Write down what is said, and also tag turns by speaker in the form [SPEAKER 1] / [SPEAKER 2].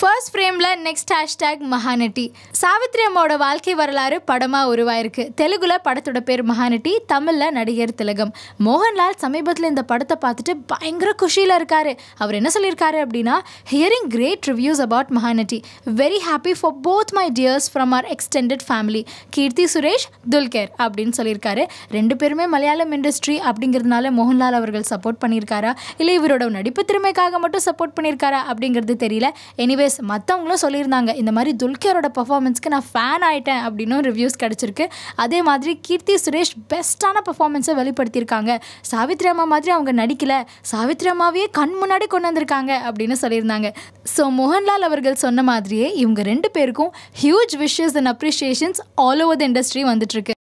[SPEAKER 1] first ஃப்ரேமில் next hashtag Mahanati Savitri அம்மாவோட வாழ்க்கை வரலாறு படமாக உருவாயிருக்கு தெலுங்குல படத்தோட பேர் மகாநட்டி தமிழில் நடிகர் திலகம் மோகன்லால் சமீபத்தில் இந்த படத்தை பார்த்துட்டு பயங்கர குஷியில் இருக்காரு அவர் என்ன சொல்லியிருக்காரு அப்படின்னா hearing great reviews about Mahanati very happy for both my dears from our extended family Keerthy Suresh Dulquer அப்படின்னு சொல்லியிருக்காரு ரெண்டு பேருமே மலையாளம் இண்டஸ்ட்ரி அப்படிங்கிறதுனால மோகன்லால் அவர்கள் சப்போர்ட் பண்ணியிருக்காரா இல்லை இவரோட நடிப்பு திறமைக்காக மட்டும் சப்போர்ட் பண்ணியிருக்காரா அப்படிங்கிறது தெரியல எனிவேஸ் மற்றவங்களும் சொல்லியிருந்தாங்க இந்த மாதிரி துல்கரோட பர்ஃபார்மன்ஸ்க்கு நான் ஃபேன் ஆயிட்டேன் அப்படின்னும் ரிவ்யூஸ் கிடச்சிருக்கு அதே மாதிரி கீர்த்தி சுரேஷ் பெஸ்ட்டான பர்ஃபார்மன்ஸை வெளிப்படுத்தியிருக்காங்க சாவித்ரி அம்மா மாதிரி அவங்க நடிக்கல சாவித்ரி அம்மாவையே கண் முன்னாடி கொண்டு வந்திருக்காங்க அப்படின்னு சொல்லியிருந்தாங்க ஸோ மோகன்லால் அவர்கள் சொன்ன மாதிரியே இவங்க ரெண்டு பேருக்கும் huge wishes and appreciations all over the industry வந்துட்டு இருக்கு